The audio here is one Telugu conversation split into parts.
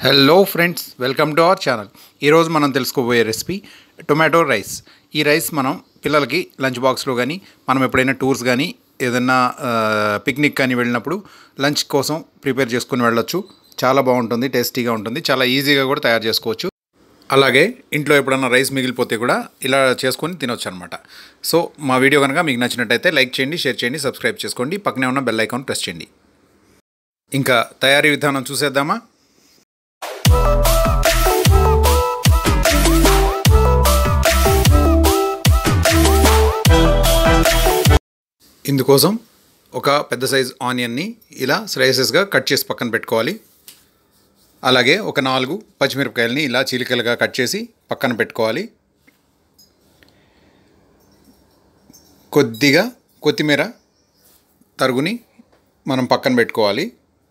hello friends welcome to our channel ఈరోజు మనం తెలుసుకోబోయే రెసిపీ టొమాటో రైస్ ఈ రైస్ మనం పిల్లలకి లంచ్ బాక్స్లో కానీ మనం ఎప్పుడైనా టూర్స్ కానీ ఏదైనా పిక్నిక్ కానీ వెళ్ళినప్పుడు లంచ్ కోసం ప్రిపేర్ చేసుకుని వెళ్ళొచ్చు చాలా బాగుంటుంది టేస్టీగా ఉంటుంది చాలా ఈజీగా కూడా తయారు చేసుకోవచ్చు అలాగే ఇంట్లో ఎప్పుడన్నా రైస్ మిగిలిపోతే కూడా ఇలా చేసుకొని తినొచ్చు అనమాట సో మా వీడియో కనుక మీకు నచ్చినట్టయితే లైక్ చేయండి షేర్ చేయండి సబ్స్క్రైబ్ చేసుకోండి పక్కనే ఉన్న బెల్ ఐకాన్ ప్రెస్ చేయండి ఇంకా తయారీ విధానం చూసేద్దామా ఇందుకోసం ఒక పెద్ద సైజ్ ఆనియన్ని ఇలా స్లైసెస్గా కట్ చేసి పక్కన పెట్టుకోవాలి అలాగే ఒక నాలుగు పచ్చిమిరపకాయలని ఇలా చీలికలుగా కట్ చేసి పక్కన పెట్టుకోవాలి కొద్దిగా కొత్తిమీర తరుగుని మనం పక్కన పెట్టుకోవాలి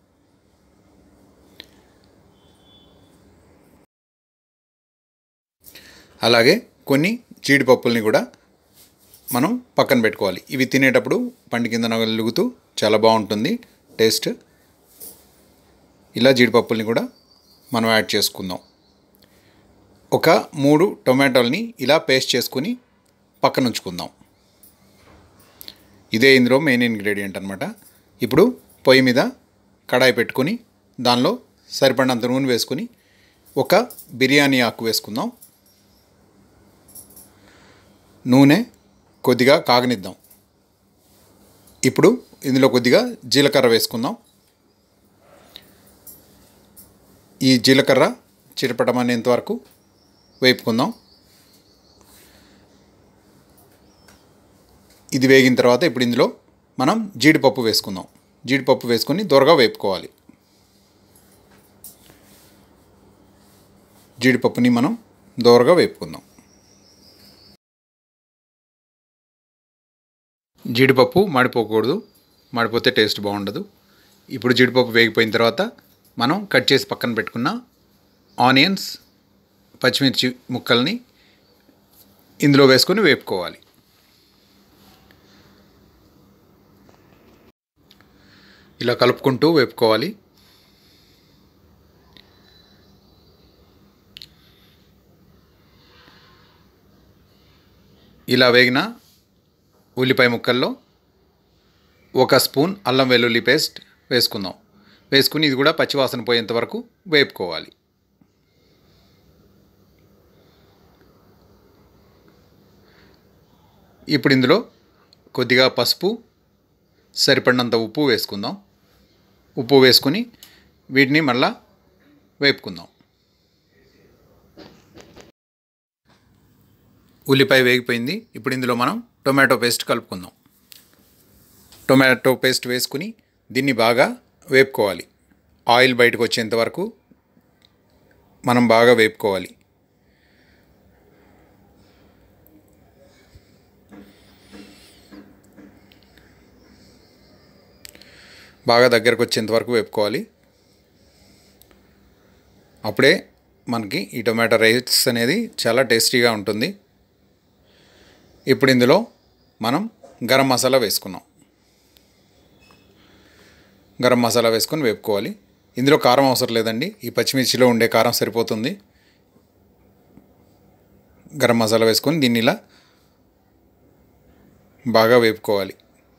అలాగే కొన్ని జీడిపప్పుల్ని కూడా మనం పక్కన పెట్టుకోవాలి ఇవి తినేటప్పుడు పండు కింద నలుగుతూ చాలా బాగుంటుంది టేస్ట్ ఇలా జీడిపప్పుల్ని కూడా మనం యాడ్ చేసుకుందాం ఒక మూడు టొమాటోల్ని ఇలా పేస్ట్ చేసుకుని పక్కన ఉంచుకుందాం ఇదే ఇందులో మెయిన్ ఇంగ్రీడియంట్ అనమాట ఇప్పుడు పొయ్యి మీద కడాయి పెట్టుకొని దానిలో సరిపడినంత నూనె వేసుకొని ఒక బిర్యానీ ఆకు వేసుకుందాం నూనె కొద్దిగా కాగనిద్దాం ఇప్పుడు ఇందులో కొద్దిగా జీలకర్ర వేసుకుందాం ఈ జీలకర్ర చిరపటం అనేంత వరకు వేపుకుందాం ఇది వేగిన తర్వాత ఇప్పుడు ఇందులో మనం జీడిపప్పు వేసుకుందాం జీడిపప్పు వేసుకొని దొరగా వేపుకోవాలి జీడిపప్పుని మనం దోరగా వేపుకుందాం జీడిపప్పు మాడిపోకూడదు మాడిపోతే టేస్ట్ బాగుండదు ఇప్పుడు జీడిపప్పు వేగిపోయిన తర్వాత మనం కట్ చేసి పక్కన పెట్టుకున్న ఆనియన్స్ పచ్చిమిర్చి ముక్కల్ని ఇందులో వేసుకొని వేపుకోవాలి ఇలా కలుపుకుంటూ వేపుకోవాలి ఇలా వేగిన ఉల్లిపాయ ముక్కల్లో ఒక స్పూన్ అల్లం వెల్లుల్లి పేస్ట్ వేసుకుందాం వేసుకుని ఇది కూడా పచ్చివాసన పోయేంత వరకు వేపుకోవాలి ఇప్పుడు ఇందులో కొద్దిగా పసుపు సరిపడినంత ఉప్పు వేసుకుందాం ఉప్పు వేసుకుని వీటిని మళ్ళా వేపుకుందాం ఉల్లిపాయ వేగిపోయింది ఇప్పుడు ఇందులో మనం టొమాటో పేస్ట్ కలుపుకుందాం టొమాటో పేస్ట్ వేసుకుని దీన్ని బాగా వేపుకోవాలి ఆయిల్ బయటకు వచ్చేంత వరకు మనం బాగా వేపుకోవాలి బాగా దగ్గరకు వచ్చేంత వరకు వేపుకోవాలి అప్పుడే మనకి ఈ టొమాటో రైస్ అనేది చాలా టేస్టీగా ఉంటుంది ఇప్పుడు ఇందులో మనం గరం మసాలా వేసుకున్నాం గరం మసాలా వేసుకొని వేపుకోవాలి ఇందులో కారం అవసరం లేదండి ఈ పచ్చిమిర్చిలో ఉండే కారం సరిపోతుంది గరం మసాలా వేసుకొని దీన్ని ఇలా బాగా వేపుకోవాలి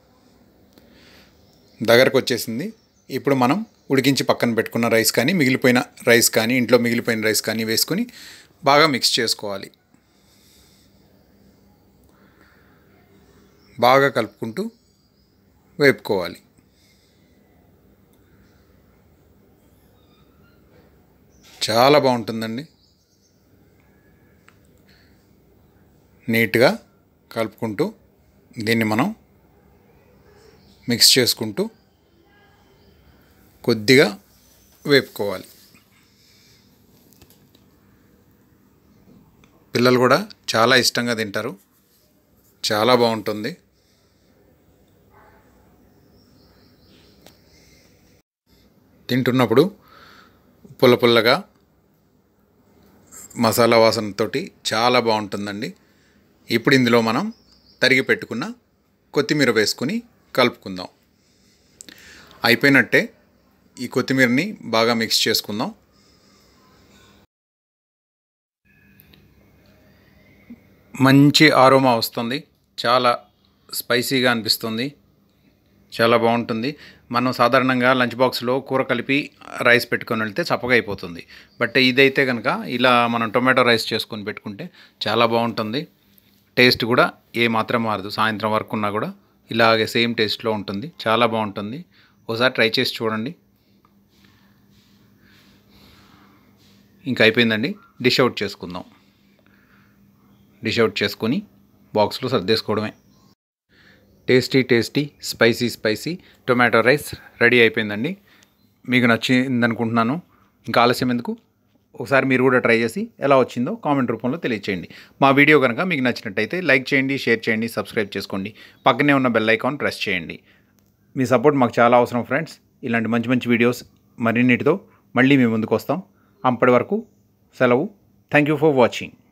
దగ్గరకు వచ్చేసింది ఇప్పుడు మనం ఉడికించి పక్కన పెట్టుకున్న రైస్ కానీ మిగిలిపోయిన రైస్ కానీ ఇంట్లో మిగిలిపోయిన రైస్ కానీ వేసుకొని బాగా మిక్స్ చేసుకోవాలి బాగా కలుపుకుంటూ వేపుకోవాలి చాలా బాగుంటుందండి నీట్గా కలుపుకుంటూ దీన్ని మనం మిక్స్ చేసుకుంటూ కొద్దిగా వేపుకోవాలి పిల్లలు కూడా చాలా ఇష్టంగా తింటారు చాలా బాగుంటుంది తింటున్నప్పుడు పుల్ల పుల్లగా మసాలా వాసనతోటి చాలా బాగుంటుందండి ఇప్పుడు ఇందులో మనం తరిగి పెట్టుకున్న కొత్తిమీర వేసుకుని కలుపుకుందాం అయిపోయినట్టే ఈ కొత్తిమీరని బాగా మిక్స్ చేసుకుందాం మంచి ఆరోమా వస్తుంది చాలా స్పైసీగా అనిపిస్తుంది చాలా బాగుంటుంది మనం సాధారణంగా లంచ్ బాక్స్లో కూర కలిపి రైస్ పెట్టుకొని వెళ్తే చప్పగా అయిపోతుంది బట్ ఇదైతే కనుక ఇలా మనం టొమాటో రైస్ చేసుకొని పెట్టుకుంటే చాలా బాగుంటుంది టేస్ట్ కూడా ఏ మాత్రం మారదు సాయంత్రం వరకు ఉన్నా కూడా ఇలాగే సేమ్ టేస్ట్లో ఉంటుంది చాలా బాగుంటుంది ఒకసారి ట్రై చేసి చూడండి ఇంకా అయిపోయిందండి డిష్ అవుట్ చేసుకుందాం డిష్ అవుట్ చేసుకొని బాక్స్లో సర్దేసుకోవడమే tasty tasty spicy spicy tomato rice ready అయిపోయిందండి మీకు నచ్చింది అనుకుంటున్నాను ఇంకా ఆలస్యం ఎందుకు ఒకసారి మీరు కూడా ట్రై చేసి ఎలా వచ్చిందో కామెంట్ రూపంలో తెలియచేయండి మా వీడియో కనుక మీకు నచ్చినట్టయితే లైక్ చేయండి షేర్ చేయండి సబ్స్క్రైబ్ చేసుకోండి పక్కనే ఉన్న బెల్ ఐకాన్ ప్రెస్ చేయండి మీ సపోర్ట్ మాకు చాలా అవసరం ఫ్రెండ్స్ ఇలాంటి మంచి మంచి వీడియోస్ మరిన్నిటితో మళ్ళీ మీ ముందుకు వస్తాం అప్పటి వరకు సెలవు థ్యాంక్ యూ ఫర్ వాచింగ్